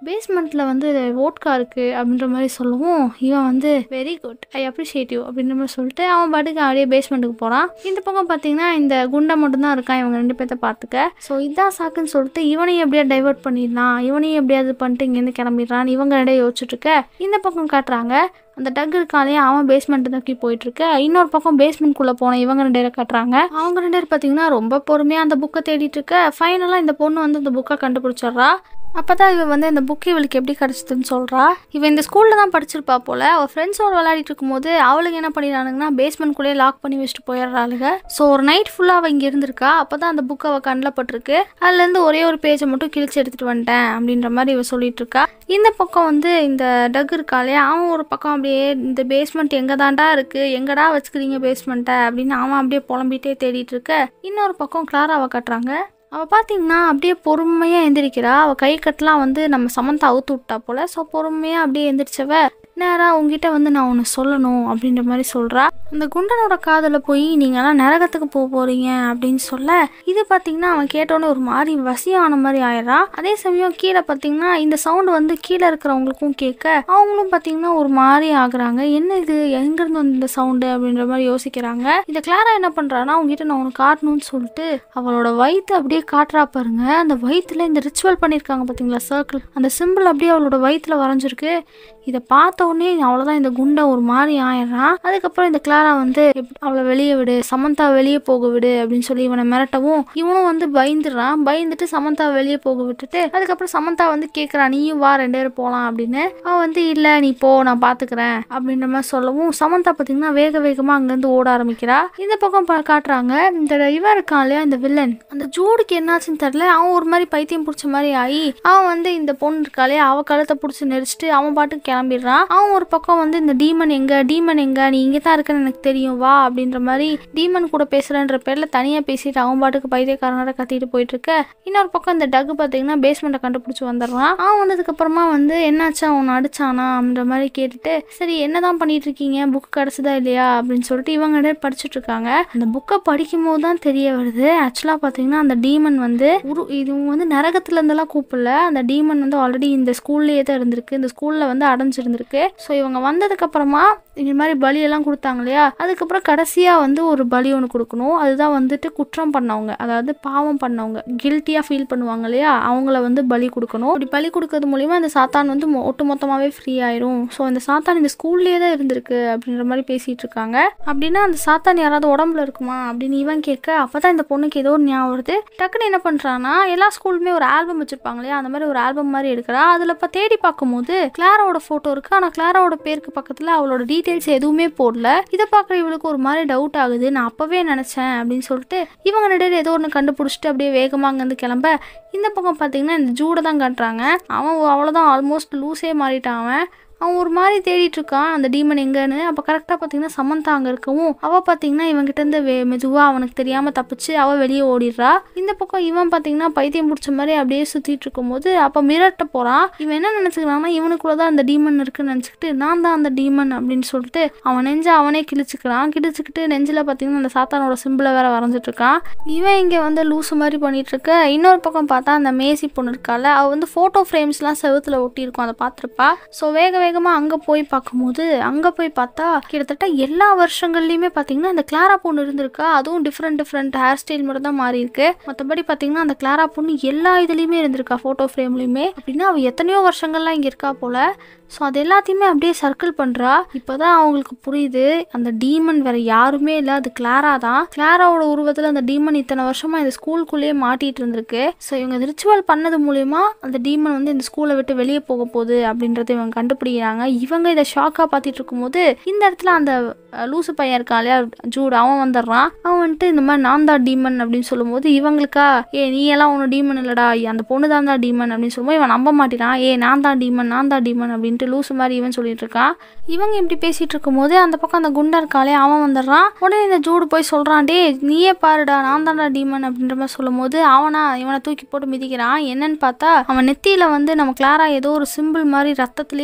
S1: பேஸ்மெண்ட்டில் வந்து ஓட்கா இருக்குது அப்படின்ற மாதிரி சொல்லவும் இவன் வந்து very good I appreciate you அப்படின்ற மாதிரி சொல்லிட்டு அவன் பாட்டுக்கு அப்படியே பேஸ்மெண்ட்டுக்கு போகிறான் இந்த பக்கம் பார்த்தீங்கன்னா இந்த குண்டை மட்டும்தான் இருக்கான் இவங்க ரெண்டு பேர்த்த பார்த்துக்க ஸோ இதான் சாக்குன்னு சொல்லிட்டு இவனையும் எப்படியா டைவர்ட் பண்ணிடலாம் இவனையும் எப்படியாவது பண்ணிட்டு இங்கேருந்து கிளம்பிடுறான் இவங்க ரெண்டே யோசிச்சுட்டு இருக்க இந்த பக்கம் காட்டுறாங்க அந்த டக் இருக்காலே அவன் பேஸ்மெண்ட் நோக்கி போயிட்டு இருக்க இன்னொரு பக்கம் பேஸ்மெண்ட்குள்ளே போன இவங்க ரெண்டு பேரை காட்டுறாங்க அவங்க ரெண்டு பேர் பார்த்தீங்கன்னா ரொம்ப பொறுமையாக அந்த புக்கை தேடிட்டு இருக்க ஃபைனலாக இந்த பொண்ணு வந்து அந்த புக்கை கண்டுபிடிச்சிடுறா அப்போ தான் இவ வந்து இந்த புக்கு இவளுக்கு எப்படி கிடச்சிதுன்னு சொல்கிறா இவன் இந்த ஸ்கூலில் தான் படிச்சிருப்பா போல் அவள் ஃப்ரெண்ட்ஸோட விளையாடிட்டு இருக்கும்போது அவளுக்கு என்ன பண்ணிடுறானுங்கன்னா பேஸ்மெண்ட்குள்ளேயே லாக் பண்ணி வச்சுட்டு போயிடுறாளுங்க ஸோ ஒரு நைட் ஃபுல்லாக அவள் இங்கே இருந்திருக்கா அப்போ தான் அந்த புக்கு அவள் கண்ணில் பட்டிருக்கு அதுலேருந்து ஒரே ஒரு பேஜை மட்டும் கிழிச்சு எடுத்துகிட்டு வந்துட்டேன் அப்படின்ற மாதிரி இவ சொல்லிட்டு இருக்கா இந்த பக்கம் வந்து இந்த டக் இருக்காளே அவன் ஒரு பக்கம் அப்படியே இந்த பேஸ்மெண்ட் எங்கே தாண்டா இருக்குது எங்கடா வச்சுக்கிறீங்க பேஸ்மெண்ட்டை அப்படின்னு அவன் அப்படியே புலம்பிட்டே தேடிட்டு இருக்க இன்னொரு பக்கம் கிளாராவை காட்டுறாங்க அவள் பார்த்தீங்கன்னா அப்படியே பொறுமையாக எந்திரிக்கிறா அவள் கை கட்டெலாம் வந்து நம்ம சமந்தா அவுத்து விட்டா போல் ஸோ பொறுமையாக அப்படியே எந்திரிச்சவ நேராக உங்ககிட்ட வந்து நான் ஒன்று சொல்லணும் அப்படின்ற மாதிரி சொல்கிறா அந்த குண்டனோட காதில் போய் நீங்கள்லாம் நரகத்துக்கு போக போகிறீங்க அப்படின்னு சொல்ல இது பார்த்தீங்கன்னா அவன் கேட்டோன்னே ஒரு மாதிரி வசியான மாதிரி ஆயிடுறான் அதே சமயம் கீழே பார்த்தீங்கன்னா இந்த சவுண்டு வந்து கீழே இருக்கிறவங்களுக்கும் கேட்க அவங்களும் பார்த்தீங்கன்னா ஒரு மாதிரி ஆகுறாங்க என்ன இது எங்கேருந்து வந்து இந்த சவுண்டு அப்படின்ற மாதிரி யோசிக்கிறாங்க இந்த கிளாரா என்ன பண்ணுறான்னா அவங்ககிட்ட நான் உனக்கு காட்டணும்னு சொல்லிட்டு அவளோட வயிற்று அப்படியே காட்டுறா பாருங்க அந்த வயிற்றுல இந்த ரிச்சுவல் பண்ணியிருக்காங்க பார்த்தீங்களா சர்க்கிள் அந்த சிம்பிள் அப்படியே அவளோட வயிற்றுல வரைஞ்சிருக்கு இதை பார்த்த உடனே அவ்வளோதான் இந்த குண்டை ஒரு மாதிரி ஆயிடுறான் அதுக்கப்புறம் இந்த கிளாரா வந்து "எப்- அவளை வெளியே விடு சமந்தா வெளியே போக விடு அப்படின்னு சொல்லி இவனை மிரட்டவும் இவனும் வந்து பயந்துடுறான் பயந்துட்டு சமந்தா வெளியே போக விட்டுட்டு அதுக்கப்புறம் சமந்தா வந்து கேட்குறான் நீயும் வா ரெண்டு பேரும் போகலாம் அப்படின்னு அவன் வந்து இல்லை நீ போ நான் பார்த்துக்கிறேன் அப்படின்ற மாதிரி சொல்லவும் சமந்தா பார்த்தீங்கன்னா வேக வேகமாக அங்கேருந்து ஓட ஆரம்பிக்கிறா இந்த பக்கம் பா- காட்டுறாங்க இந்த இவன் இருக்கான் இல்லையா இந்த வில்லன் அந்த ஜூடுக்கு என்னாச்சுன்னு தெரியல அவன் ஒரு மாதிரி பைத்தியம் பிடிச்ச மாதிரி ஆகி அவன் வந்து இந்த பொண்ணு இருக்காளே அவ கழுத்தை பிடிச்சி நெரிச்சிட்டு அவன் பாட்டுக்கு கிளம்பிடுறான் அவன் ஒரு பக்கம் வந்து இந்த டீமன் எங்க டீமன் எங்க நீ இங்கே தான் இருக்கன்னு எனக்கு தெரியும் வா அப்படின்ற மாதிரி டீமன் கூட பேசுறேன்ற பேர்ல தனியா பேசிட்டு அவன் பாட்டுக்கு பைத்தியக்காரனோட கத்திட்டு போயிட்டு இருக்க இன்னொரு பக்கம் இந்த டக் பார்த்தீங்கன்னா பேஸ்மெண்ட்டை கண்டுபிடிச்சி வந்துடுறான் அவன் வந்ததுக்கு அப்புறமா வந்து என்னாச்சா அவனை அடிச்சானா அப்படின்ற மாதிரி கேட்டுட்டு சரி என்னதான் பண்ணிட்டு இருக்கீங்க புக் கிடைச்சதா இல்லையா அப்படின்னு சொல்லிட்டு இவங்க ரெண்டு பேரும் படிச்சுட்டு இருக்காங்க அந்த புக்கை படிக்கும் போது தான் தெரிய வருது ஆக்சுவலாக பார்த்தீங்கன்னா அந்த டீமன் வந்து உரு இது வந்து நரகத்துல இருந்தெல்லாம் கூப்பிடல அந்த டீமன் வந்து ஆல்ரெடி இந்த ஸ்கூல்லேயே தான் இருந்திருக்கு இந்த ஸ்கூல்ல வந்து அடைஞ்சிருந்திருக்கு ஸோ இவங்க வந்ததுக்கு அப்புறமா இந்த மாதிரி பலியெல்லாம் கொடுத்தாங்க இல்லையா அதுக்கப்புறம் கடைசியாக வந்து ஒரு பலி ஒன்று கொடுக்கணும் அதுதான் வந்துட்டு குற்றம் பண்ணவங்க அதாவது பாவம் பண்ணவங்க கில்ட்டியாக ஃபீல் பண்ணுவாங்க இல்லையா அவங்கள வந்து பலி கொடுக்கணும் அப்படி பலி கொடுக்கறது மூலிமா அந்த சாத்தான் வந்து மொ- ஒட்டு மொத்தமாகவே ஃப்ரீ ஆயிரும் ஸோ இந்த சாத்தான் இந்த ஸ்கூல்லேயே தான் இருந்திருக்கு அப்படின்ற மாதிரி பேசிகிட்டு இருக்காங்க அப்படின்னா அந்த சாத்தான் யாராவது உடம்புல இருக்குமா அப்படின்னு இவன் கேட்க அப்போ தான் இந்த பொண்ணுக்கு ஏதோ ஒரு ஞாபகம் வருது டக்குன்னு என்ன பண்ணுறான்னா எல்லா ஸ்கூலுமே ஒரு ஆல்பம் வச்சுருப்பாங்க இல்லையா அந்த மாதிரி ஒரு ஆல்பம் மாதிரி எடுக்கிறா அதில் இப்போ தேடி பார்க்கும்போது கிளாராவோட ஃபோட்டோ இருக்குது ஆனால் கிளாராவோட பேருக்கு பக்கத்தில் அவளோட டீட்டெயில்ஸ் எதுவுமே போடல இதை பார்க்குற இவளுக்கு ஒரு மாதிரி டவுட் ஆகுது நான் அப்போவே நினச்சேன் அப்படின்னு சொல்லிட்டு இவங்க நடுவில் ஏதோ ஒன்று கண்டுபிடிச்சிட்டு அப்படியே வேகமாக அங்கேருந்து கிளம்ப இந்த பக்கம் பார்த்தீங்கன்னா இந்த ஜூடை தான் காட்டுறாங்க அவன் அவ்வளோதான் ஆல்மோஸ்ட் லூஸே மாறிட்டான் அவன் அவன் ஒரு மாதிரி தேடிட்டு இருக்கான் அந்த டீமன் எங்கன்னு அப்போ கரெக்டாக பார்த்தீங்கன்னா சமந்தா அங்கே இருக்கவும் அவள் பார்த்தீங்கன்னா இவன்கிட்ட இருந்து வே மெதுவாக அவனுக்கு தெரியாமல் தப்பிச்சு அவள் வெளியே ஓடிடுறா இந்த பக்கம் இவன் பார்த்தீங்கன்னா பைத்தியம் பிடிச்ச மாதிரி அப்படியே சுற்றிட்டு இருக்கும்போது அப்போ மிரட்ட போகிறான் இவன் என்ன நினச்சிக்கிறான்னா இவனுக்குள்ள தான் அந்த டீமன் இருக்குன்னு நினச்சிக்கிட்டு நான் தான் அந்த டீமன் அப்படின்னு சொல்லிட்டு அவன் நெஞ்சை அவனே கிழிச்சுக்கிறான் கிழிச்சுக்கிட்டு நெஞ்சில் பார்த்தீங்கன்னா அந்த சாத்தானோட சிம்பிளை வேற வரைஞ்சிட்டு இருக்கான் இவன் இங்கே வந்து லூசு மாதிரி பண்ணிட்டு இருக்க இன்னொரு பக்கம் பார்த்தா அந்த மேசி பொண்ணு இருக்கால அவள் வந்து ஃபோட்டோ ஃப்ரேம்ஸ்லாம் செவுத்துல ஒட்டியிருக்கும் அதை பார்த்துருப்பா ஸோ வேக வேகமாக அங்கே போய் பார்க்கும்போது அங்கே போய் பார்த்தா கிட்டத்தட்ட எல்லா வருஷங்கள்லையுமே பார்த்தீங்கன்னா இந்த கிளாரா பொண்ணு இருந்திருக்கா அதுவும் டிஃப்ரெண்ட் டிஃப்ரெண்ட் ஹேர் ஸ்டைல் மட்டும் தான் மாறி இருக்கு மற்றபடி பார்த்தீங்கன்னா அந்த கிளாரா பொண்ணு எல்லா இதுலேயுமே இருந்திருக்கா ஃபோட்டோ ஃப்ரேம்லையுமே அப்படின்னா அவள் எத்தனையோ வருஷங்கள்லாம் இங்கே இருக்கா போல ஸோ அது எல்லாத்தையுமே அப்படியே சர்க்கிள் பண்ணுறா இப்போ தான் அவங்களுக்கு புரியுது அந்த டீமன் வேற யாருமே இல்லை அது கிளாரா தான் கிளாராவோட உருவத்தில் அந்த டீமன் இத்தனை வருஷமா இந்த ஸ்கூலுக்குள்ளேயே மாட்டிட்டு இருந்திருக்கு ஸோ இவங்க ரிச்சுவல் பண்ணது மூலயமா அந்த டீமன் வந்து இந்த ஸ்கூலை விட்டு வெளியே போக போகுது அப்படின்றத இவங்க கண்டுபிடிக்கிறாங்க இவங்க இதை ஷாக்காக பார்த்துட்டு இருக்கும்போது இந்த இடத்துல அந்த அஹ், லூசு பையன் இருக்கான் இல்லையா ஜூட் அவன் வந்துடுறான் அவன் வந்துட்டு இந்த மாதிரி நான் தான் டீமன் அப்படின்னு சொல்லும்போது இவங்களுக்கா ஏ நீ எல்லாம் ஒன்றும் டீமன் இல்லடா அந்த பொண்ணு தான் தான் டீமன் அப்படின்னு சொல்லும்போது இவன் நம்ப மாட்டேறான் ஏ நான் தான் டீமன் நான் தான் டீமன் அப்படின்ட்டு லூசு மாதிரி இவன் சொல்லிட்டு இருக்கான் இவங்க இப்படி பேசிட்டு இருக்கும்போது அந்த பக்கம் அந்த குண்டா இருக்காளே அவன் வந்துடுறான் உடனே இந்த ஜூடு போய் சொல்றான் டே நீயே பாருடா நான் தான்டா டீமன் அப்படின்ற மாதிரி சொல்லும்போது அவனா இவனை தூக்கி போட்டு மிதிக்கிறான் என்னன்னு பார்த்தா அவன் நெத்தியில வந்து நம்ம கிளாரா ஏதோ ஒரு சிம்பிள் மாதிரி ரத்தத்திலேயே வரைஞ்சு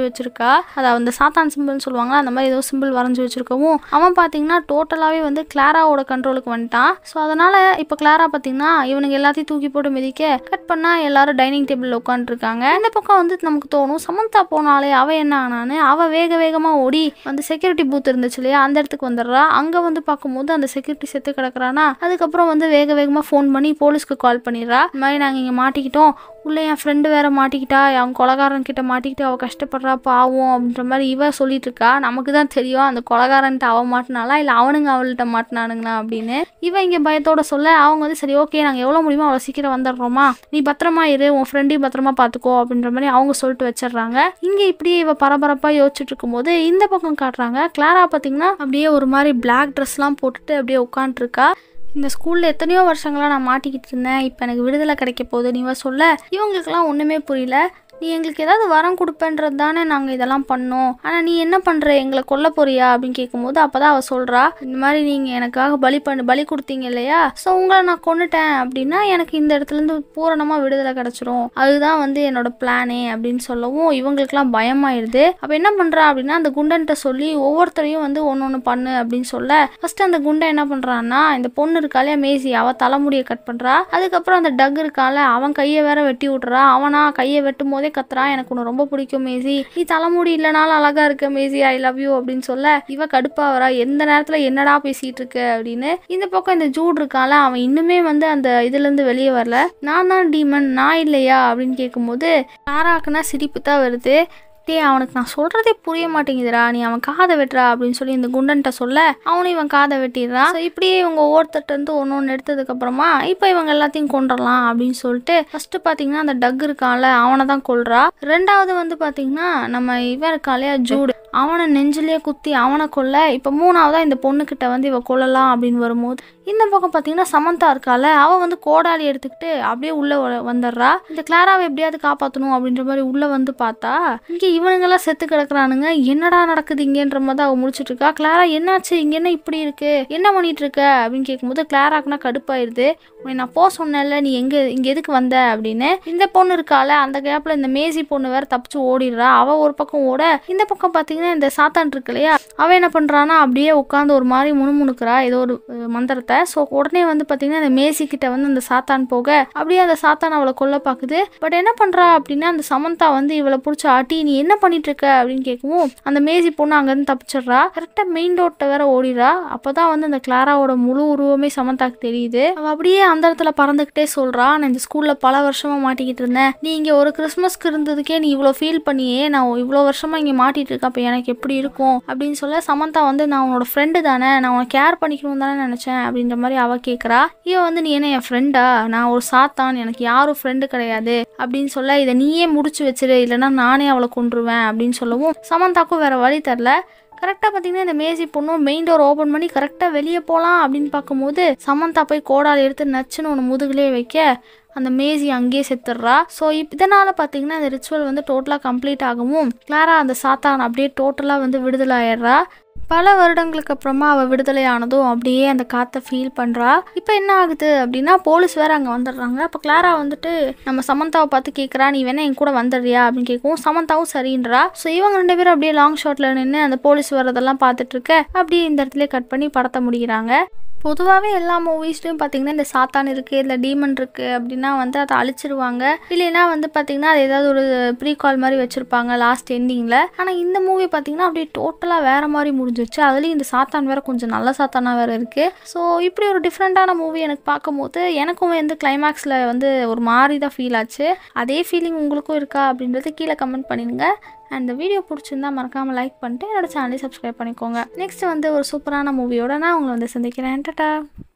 S1: வச்சிருக்கா அதை அந்த சாத்தான் சிம்பிள்னு சொல்லுவாங்களா அந்த மாதிரி ஏதோ சிம்பிள் வரைஞ்சி வச்சிருக்கவும் அவன் பார்த்தீங்கன்னா டோட்டலாகவே வந்து கிளாராவோட கண்ட்ரோலுக்கு வந்துட்டான் ஸோ அதனால இப்போ கிளாரா பார்த்தீங்கன்னா இவனுங்க எல்லாத்தையும் தூக்கி போட்டு மிதிக்க கட் பண்ணால் எல்லாரும் டைனிங் டேபிளில் உட்காந்துருக்காங்க இந்த பக்கம் வந்து நமக்கு தோணும் சமந்தா போனாலே அவ என்ன ஆனான்னு அவ வேக வேகமாக ஓடி அந்த செக்யூரிட்டி பூத் இருந்துச்சு இல்லையா அந்த இடத்துக்கு வந்துடுறா அங்கே வந்து பார்க்கும்போது அந்த செக்யூரிட்டி செத்து கிடக்குறானா அதுக்கப்புறம் வந்து வேக வேகமாக ஃபோன் பண்ணி போலீஸ்க்கு கால் பண்ணிடுறா இந்த மாதிரி நாங்கள் இங்கே மாட்டிக்கிட்டோம் உள்ள என் ஃப்ரெண்டு வேற மாட்டிக்கிட்டா அவங்க கொலகாரன் கிட்ட மாட்டிக்கிட்டு அவள் கஷ்டப்படுறா பாவம் அப்படின்ற மாதிரி இவ சொல்லிட்டு இருக்கா நமக்கு தான் தெரியும் அந்த கொலகாரன்ட்டு அவ மாட்டினாலா இல்லை அவனுங்க அவள்கிட்ட மாட்டினானுங்களா அப்படின்னு இவ இங்கே பயத்தோட சொல்ல அவங்க வந்து சரி ஓகே நாங்கள் எவ்வளோ முடியுமோ அவ்வளோ சீக்கிரம் வந்துடுறோமா நீ பத்திரமா இரு உன் ஃப்ரெண்டையும் பத்திரமா பார்த்துக்கோ அப்படின்ற மாதிரி அவங்க சொல்லிட்டு வச்சிடுறாங்க இங்கே இப்படியே இவ பரபரப்பாக யோசிச்சுட்டு இருக்கும்போது இந்த பக்கம் காட்டுறாங்க கிளாரா பார்த்தீங்கன்னா அப்படியே ஒரு மாதிரி பிளாக் ட்ரெஸ்லாம் போட்டுட்டு அப்படியே உட்காந்துருக்கா இந்த ஸ்கூலில் எத்தனையோ வருஷங்களாக நான் மாட்டிக்கிட்டு இருந்தேன் இப்போ எனக்கு விடுதலை கிடைக்க போகுது நீ இவ சொல்ல இவங்களுக்கெல்லாம் ஒன்றுமே புரியல நீ எங்களுக்கு ஏதாவது வரம் கொடுப்பேன்றது தானே நாங்கள் இதெல்லாம் பண்ணோம் ஆனால் நீ என்ன பண்ணுற எங்களை கொல்ல போறியா அப்படின்னு கேட்கும்போது அப்போ தான் அவள் சொல்கிறா இந்த மாதிரி நீங்கள் எனக்காக பலி பண்ணு பலி கொடுத்தீங்க இல்லையா ஸோ உங்களை நான் கொண்டுட்டேன் அப்படின்னா எனக்கு இந்த இடத்துலேருந்து பூரணமாக விடுதலை கிடச்சிரும் அதுதான் வந்து என்னோட பிளானே அப்படின்னு சொல்லவும் இவங்களுக்குலாம் பயமாயிடுது அப்போ என்ன பண்ணுறா அப்படின்னா அந்த குண்டன்ட்ட சொல்லி ஒவ்வொருத்தரையும் வந்து ஒன்று ஒன்று பண்ணு அப்படின்னு சொல்ல ஃபர்ஸ்ட் அந்த குண்டை என்ன பண்ணுறான்னா இந்த பொண்ணு இருக்காளே மேசி அவள் தலைமுடியை கட் பண்ணுறா அதுக்கப்புறம் அந்த டக் இருக்கால அவன் கையை வேற வெட்டி விட்றா அவனா கையை வெட்டும் போதே கத்துறான் எனக்கு உன்னை ரொம்ப பிடிக்கும் மேசி நீ தலைமுடி இல்லைனாலும் அழகா இருக்க மேசி ஐ லவ் யூ அப்படின்னு சொல்ல இவ கடுப்பாவரா எந்த நேரத்தில் என்னடா பேசிட்டு இருக்க அப்படின்னு இந்த பக்கம் இந்த ஜூட் இருக்கால அவன் இன்னுமே வந்து அந்த இதுலேருந்து வெளியே வரல நான் தான் டீமன் நான் இல்லையா அப்படின்னு கேட்கும்போது யாராக்குன்னா சிரிப்பு தான் வருது டேய் அவனுக்கு நான் சொல்றதே புரிய மாட்டேங்குதுடா நீ அவன் காதை வெட்டுறா அப்படின்னு சொல்லி இந்த குண்டன்ட்ட சொல்ல அவனும் இவன் காதை வெட்டிடுறான் So இப்படியே இவங்க ஒவ்வொருத்தர்ட்ட இருந்து ஒன்று ஒன்று எடுத்ததுக்கு அப்புறமா இப்போ இவங்க எல்லாத்தையும் கொண்டுடலாம் அப்படின்னு சொல்லிட்டு ஃபர்ஸ்ட் பார்த்தீங்கன்னா அந்த டக் இருக்கான்ல அவனை தான் கொல்றா ரெண்டாவது வந்து பார்த்தீங்கன்னா நம்ம இவன் இருக்காலையா ஜூடு அவனை நெஞ்சிலேயே குத்தி அவனை கொல்ல இப்போ மூணாவதா இந்த பொண்ணுக்கிட்ட வந்து இவ கொல்லலாம் அப்படின்னு வரும்போது இந்த பக்கம் பார்த்தீங்கன்னா சமந்தா இருக்கால அவ வந்து கோடாலி எடுத்துக்கிட்டு அப்படியே உள்ள வ- வந்துடுறா இந்த கிளாராவை எப்படியாவது காப்பாற்றணும் அப்படின்ற மாதிரி உள்ள வந்து பார்த்தா இங்க இவனுங்கெல்லாம் செத்து கிடக்குறானுங்க என்னடா நடக்குது இங்கன்ற மாதிரி அவ முடிச்சிட்டு இருக்கா கிளாரா என்னாச்சு இங்க என்ன இப்படி இருக்கு என்ன பண்ணிட்டு இருக்க அப்படின்னு கேட்கும்போது கிளாராக்குனா கடுப்பாயிருது உன்னை நான் போ சொன்னேன்ல நீ எங்க இங்க எதுக்கு வந்த அப்படின்னு இந்த பொண்ணு இருக்கால அந்த கேப்ல இந்த மேசி பொண்ணு வேற தப்பிச்சு ஓடிடுறா அவ ஒரு பக்கம் ஓட இந்த பக்கம் பாத்தீங்கன்னா இந்த சாத்தான் இருக்கு இல்லையா அவ என்ன பண்றான்னா அப்படியே உட்காந்து ஒரு மாதிரி முணுமுணுக்கிறா ஏதோ ஒரு அஹ், மந்திரத்தை ஸோ உடனே வந்து பாத்தீங்கன்னா இந்த மேசி கிட்ட வந்து அந்த சாத்தான் போக அப்படியே அந்த சாத்தான் அவளை கொல்ல பாக்குது பட் என்ன பண்றா அப்படின்னா அந்த சமந்தா வந்து இவளை பிடிச்சி ஆட்டி நீ என்ன பண்ணிட்டு இருக்க அப்படின்னு கேட்கவும் அந்த மேசி பொண்ணு அங்கேருந்து தப்பிச்சிடுறா கரெக்டா மெயின் ரோட்டை வேற ஓடிடுறா அப்பதான் வந்து அந்த கிளாராவோட முழு உருவமே சமந்தாக்கு தெரியுது அவ அப்படியே அந்த இடத்துல பறந்துக்கிட்டே சொல்றா நான் இந்த ஸ்கூல்ல பல வருஷமா மாட்டிக்கிட்டு இருந்தேன் நீ இங்க ஒரு கிறிஸ்மஸ்க்கு இருந்ததுக்கே நீ இவ்வளோ ஃபீல் பண்ணியே நான் இவ்வளோ வருஷமா இங்க மாட்டிட்டு இருக்கேன் அப்போ எனக்கு எப்படி இருக்கும் அப்படின்னு சொல்ல சமந்தா வந்து நான் உன்னோட ஃப்ரெண்டு தானே நான் உனக்கு கேர் பண்ணிக்கணும் தானே நினைச்சேன் அப்படின்ற மாதிரி அவ கேட்குறா இவ வந்து நீ என்ன என் ஃப்ரெண்டா நான் ஒரு சாத்தான் எனக்கு யாரும் ஃப்ரெண்டு கிடையாது அப்படின்னு சொல்ல இதை நீயே முடிச்சு வச்சிரு இல்லைன்னா நானே அவளை கொன்றுவேன் அப்படின்னு சொல்லவும் சமந்தாக்கும் வேற வழி தரல கரெக்டாக பார்த்தீங்கன்னா இந்த மேசி பொண்ணும் மெயின் டோர் ஓப்பன் பண்ணி கரெக்டாக வெளியே போகலாம் அப்படின்னு பார்க்கும்போது சமந்தா போய் கோடால் எடுத்து நச்சுன்னு ஒன்று முதுகுலேயே வைக்க அந்த மேசி அங்கேயே செத்துடுறா ஸோ இப் இதனால் பார்த்தீங்கன்னா இந்த ரிச்சுவல் வந்து டோட்டலாக கம்ப்ளீட் ஆகவும் கிளாரா அந்த சாத்தான் அப்படியே டோட்டலாக வந்து விடுதலை ஆயிடுறா பல வருடங்களுக்கு அப்புறமா அவள் விடுதலை ஆனதும் அப்படியே அந்த காற்றை ஃபீல் பண்ணுறா இப்போ என்ன ஆகுது அப்படின்னா போலீஸ் வேற அங்கே வந்துடுறாங்க அப்போ கிளாரா வந்துட்டு நம்ம சமந்தாவை பார்த்து கேட்குறா நீ வேணா என் கூட வந்துடுறியா அப்படின்னு கேட்கவும் சமந்தாவும் சரின்றா ஸோ இவங்க ரெண்டு பேரும் அப்படியே லாங் ஷாட்டில் நின்று அந்த போலீஸ் வர்றதெல்லாம் பார்த்துட்டு இருக்க அப்படியே இந்த இடத்துல கட் பண்ணி படத்தை முடிக்கிறாங்க பொதுவாகவே எல்லா மூவிஸ்லையும் பார்த்தீங்கன்னா இந்த சாத்தான் இருக்குது இல்லை டீமன் இருக்குது அப்படின்னா வந்து அதை அழிச்சிருவாங்க இல்லைன்னா வந்து பார்த்தீங்கன்னா அது ஏதாவது ஒரு ப்ரீ கால் மாதிரி வச்சுருப்பாங்க லாஸ்ட் எண்டிங்கில் ஆனால் இந்த மூவி பார்த்தீங்கன்னா அப்படியே டோட்டலாக வேறு மாதிரி முடிஞ்சிருச்சு அதுலேயும் இந்த சாத்தான் வேறு கொஞ்சம் நல்ல சாத்தானாக வேறு இருக்குது ஸோ இப்படி ஒரு டிஃப்ரெண்ட்டான மூவி எனக்கு பார்க்கும்போது எனக்கும் வந்து கிளைமேக்ஸில் வந்து ஒரு மாதிரி தான் ஃபீல் ஆச்சு அதே ஃபீலிங் உங்களுக்கும் இருக்கா அப்படின்றது கீழே கமெண்ட் பண்ணிடுங்க அண்ட் இந்த வீடியோ பிடிச்சிருந்தா மறக்காமல் லைக் பண்ணிட்டு என்னோட சேனலை சப்ஸ்கிரைப் பண்ணிக்கோங்க நெக்ஸ்ட் வந்து ஒரு சூப்பரான மூவியோட நான் உங்களை வந்து சந்திக்கிறேன் டட்டா